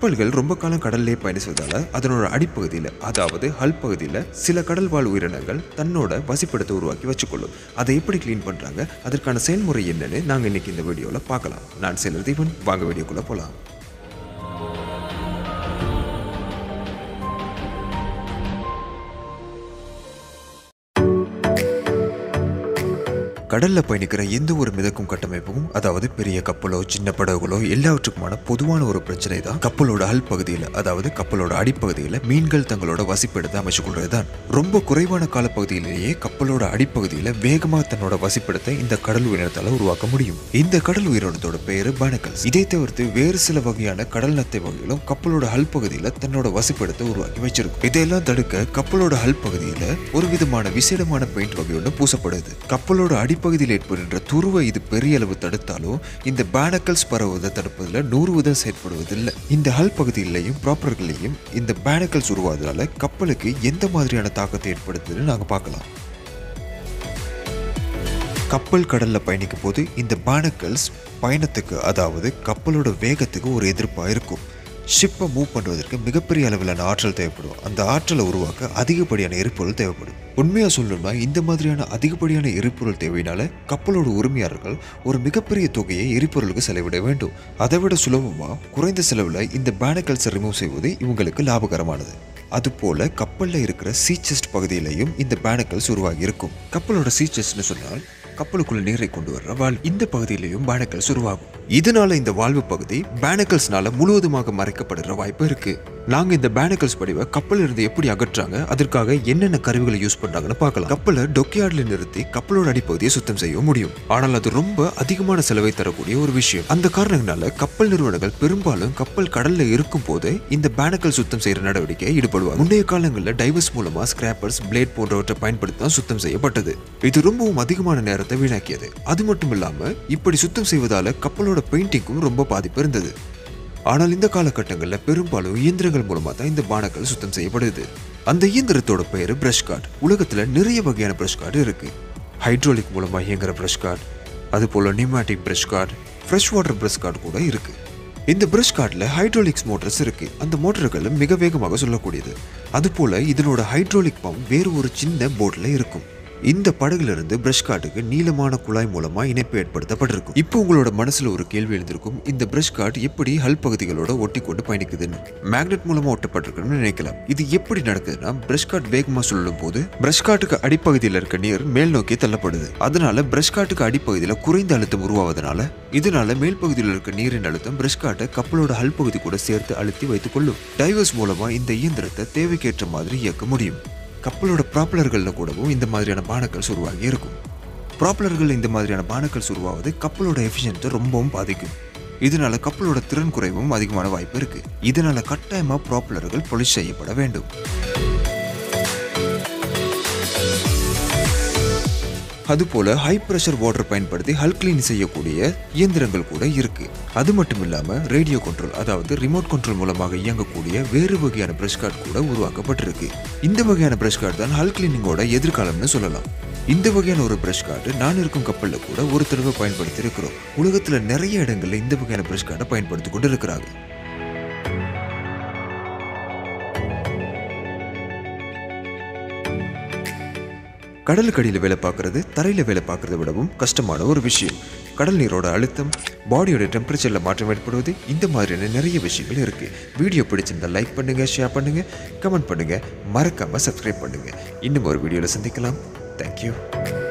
கப்பல்கள் ரொம்ப காலம் கடல்லே பயணிச்சதால அதனோட அடிப்பகுதியில் அதாவது ஹல் பகுதியில் சில கடல் வாழ் உயிரினங்கள் தன்னோட வசிப்பிடத்தை உருவாக்கி வச்சுக்கொள்ளும் அதை எப்படி க்ளீன் பண்றாங்க அதற்கான செயல்முறை என்னன்னு நாங்க இன்னைக்கு இந்த வீடியோல பார்க்கலாம் நான் செல்வர் தீபன் வாங்க வீடியோக்குள்ள போலாம் கடல்ல பயணிக்கிற எந்த ஒரு மிதக்கும் கட்டமைப்பும் அதாவது பெரிய கப்பலோ சின்ன படகுகளோ எல்லாவற்றுக்குமான பொதுவான ஒரு பிரச்சனை தான் கப்பலோட அல் பகுதியில் அதாவது கப்பலோட அடிப்பகுதியில் மீன்கள் தங்களோட வசிப்பிடத்தை அமைச்சு கொள்றதுதான் ரொம்ப குறைவான காலப்பகுதியிலேயே கப்பலோட அடிப்பகுதியில் வேகமாக தன்னோட வசிப்பிடத்தை இந்த கடல் உயிரினத்தால உருவாக்க முடியும் இந்த கடல் உயிரினத்தோட பேரு பானக்கல்ஸ் இதை தவிர்த்து வேறு சில வகையான கடல் நத்தை வகைகளும் கப்பலோட ஹல் பகுதியில் தன்னோட வசிப்பிடத்தை உருவாக்கி வச்சிருக்கும் இதையெல்லாம் தடுக்க கப்பலோட ஹல் பகுதியில் ஒரு விதமான விசேடமான பெயிண்ட் வகை ஒன்று பூசப்படுது கப்பலோட அடிப்பகுதியில் ஏற்படுகின்ற துருவை இது பெரிய அளவு தடுத்தாலும் இந்த பேனக்கல்ஸ் பரவுவதை தடுப்பதில் நூறு விதம் செயற்படுவதில்லை இந்த ஹல் பகுதியிலையும் ப்ராப்பர்களையும் இந்த பேனக்கல்ஸ் உருவாதனால கப்பலுக்கு எந்த மாதிரியான தாக்கத்தை ஏற்படுத்துதுன்னு நாங்கள் பார்க்கலாம் கப்பல் கடல்ல பயணிக்கும் போது இந்த பானக்கல்ஸ் பயணத்துக்கு அதாவது கப்பலோட வேகத்துக்கு ஒரு எதிர்ப்பாக இருக்கும் ஷிப்பை மூவ் பண்ணுவதற்கு மிகப்பெரிய அளவிலான ஆற்றல் தேவைப்படும் அந்த ஆற்றலை உருவாக்க அதிகப்படியான எரிபொருள் தேவைப்படும் உண்மையா சொல்லணும்னா இந்த மாதிரியான அதிகப்படியான எரிபொருள் தேவையினால கப்பலோட உரிமையாளர்கள் ஒரு மிகப்பெரிய தொகையை எரிபொருளுக்கு செலவிட வேண்டும் அதை விட சுலபமா குறைந்த செலவுல இந்த பேனக்கல்ஸை ரிமூவ் செய்வது இவங்களுக்கு லாபகரமானது அதுபோல கப்பல்ல இருக்கிற சீச்சஸ்ட் பகுதியிலையும் இந்த பேனக்கல்ஸ் உருவாகி இருக்கும் கப்பலோட சீச்சஸ்ட்னு சொன்னால் கப்பலுக்குள்ள நீரை கொண்டு வர்ற வால் இந்த பகுதியிலையும் பேனக்கல்ஸ் உருவாகும் இதனால இந்த வாழ்வு பகுதி பேனக்கல்ஸ்னால முழுவதுமாக மறைக்கப்படுற வாய்ப்பு இருக்கு நாங்க இந்த பேனக்கல்ஸ் படிவை கப்பல் இருந்து எப்படி அகற்றாங்க அதற்காக என்னென்ன கருவிகளை யூஸ் பண்றாங்கன்னு பார்க்கலாம் கப்பலை டொக்கியார்ட்ல நிறுத்தி கப்பலோட அடிப்பகுதியை சுத்தம் செய்ய முடியும் ஆனால் அது ரொம்ப அதிகமான செலவை தரக்கூடிய ஒரு விஷயம் அந்த காரணங்களால கப்பல் நிறுவனங்கள் பெரும்பாலும் கப்பல் கடல்ல இருக்கும் போது இந்த பேனக்கல் சுத்தம் செய்யற நடவடிக்கையை ஈடுபடுவாங்க முந்தைய காலங்களில் டைவர்ஸ் மூலமா ஸ்கிராப்பர்ஸ் பிளேட் போன்றவற்றை பயன்படுத்தி தான் சுத்தம் செய்யப்பட்டது இது ரொம்பவும் அதிகமான நேரத்தை வீணாக்கியது அது மட்டும் இல்லாம இப்படி சுத்தம் செய்வதால கப்பலோட பெயிண்டிங்கும் ரொம்ப பாதிப்பு இருந்தது ஆனால் இந்த காலகட்டங்களில் பெரும்பாலும் இயந்திரங்கள் மூலமாக தான் இந்த பானங்கள் சுத்தம் செய்யப்படுது அந்த இயந்திரத்தோட பெயர் பிரஷ் கார்டு உலகத்தில் நிறைய வகையான பிரஷ் கார்டு இருக்கு ஹைட்ரோலிக் மூலமாக இயங்குற பிரஷ் கார்டு அது போல pneumatic brush guard fresh water brush guard கூட இருக்கு இந்த பிரஷ் கார்டில் ஹைட்ரோலிக்ஸ் மோட்டர்ஸ் இருக்கு அந்த மோட்டர்கள் மிக வேகமாக சொல்லக்கூடியது அதுபோல இதனோட ஹைட்ரோலிக் பம்ப் வேறு ஒரு சின்ன போர்டில் இருக்கும் இந்த படகுல இருந்து பிரஷ் கார்டுக்கு நீளமான குழாய் மூலமா இணைப்பு ஏற்படுத்தப்பட்டிருக்கும் இப்போ உங்களோட மனசுல ஒரு கேள்வி எழுந்திருக்கும் இந்த பிரஷ் கார்டு எப்படி ஹல் பகுதிகளோட ஒட்டி கொண்டு பயணிக்குதுன்னு மேக்னெட் மூலமா ஒட்டப்பட்டிருக்குன்னு நினைக்கலாம் இது எப்படி நடக்குதுன்னா பிரஷ் கார்டு வேகமா சொல்லும் போது பிரஷ் கார்டுக்கு அடிப்பகுதியில் இருக்க நீர் மேல் நோக்கி தள்ளப்படுது அதனால பிரஷ் கார்டுக்கு அடிப்பகுதியில் குறைந்த அழுத்தம் உருவாவதனால இதனால மேல் பகுதியில் இருக்க நீரின் அழுத்தம் பிரஷ் கார்டை கப்பலோட ஹல் பகுதி கூட சேர்த்து அழுத்தி வைத்துக் கொள்ளும் டைவர்ஸ் மூலமா இந்த இயந்திரத்தை தேவைக்கேற்ற மாதிரி இயக்க முடியும் கப்பலோட ப்ராப்பலர்களில் கூடவும் இந்த மாதிரியான பானக்கல்ஸ் உருவாகி இருக்கும் ப்ராப்பலர்கள் இந்த மாதிரியான பானக்கல்ஸ் உருவாவது கப்பலோட எஃபிஷியன்ட்டை ரொம்பவும் பாதிக்கும் இதனால கப்பலோட திறன் குறைவும் அதிகமான வாய்ப்பு இருக்கு இதனால கட்டாயமா ப்ராப்பலர்கள் பொலிஷ் செய்யப்பட வேண்டும் அதுபோல ஹை ப்ரெஷர் வாட்டர் பயன்படுத்தி ஹல் கிளீன் செய்யக்கூடிய இயந்திரங்கள் கூட இருக்கு அது மட்டும் இல்லாம ரேடியோ கண்ட்ரோல் அதாவது ரிமோட் கண்ட்ரோல் மூலமாக இயங்கக்கூடிய வேறு வகையான பிரஷ் கார்டு கூட உருவாக்கப்பட்டிருக்கு இந்த வகையான பிரஷ் கார்டு தான் ஹல் கிளீனிங்கோட எதிர்காலம்னு சொல்லலாம் இந்த வகையான ஒரு பிரஷ் கார்டு நான் இருக்கும் கப்பல்ல கூட ஒரு தடவை பயன்படுத்தி இருக்கிறோம் உலகத்துல நிறைய இடங்கள்ல இந்த வகையான பிரஷ் கார்டை பயன்படுத்தி கொண்டு இருக்கிறாங்க கடலுக்கடியில் வேலை பார்க்கறது தரையில் வேலை பார்க்கறத விடவும் கஷ்டமான ஒரு விஷயம் கடல் நீரோட அழுத்தம் பாடியோட டெம்பரேச்சரில் மாற்றம் ஏற்படுவது இந்த மாதிரியான நிறைய விஷயங்கள் இருக்கு வீடியோ பிடிச்சிருந்தா லைக் பண்ணுங்க ஷேர் பண்ணுங்க கமெண்ட் பண்ணுங்க மறக்காம சப்ஸ்கிரைப் பண்ணுங்க இன்னும் ஒரு வீடியோவில் சந்திக்கலாம் தேங்க்யூ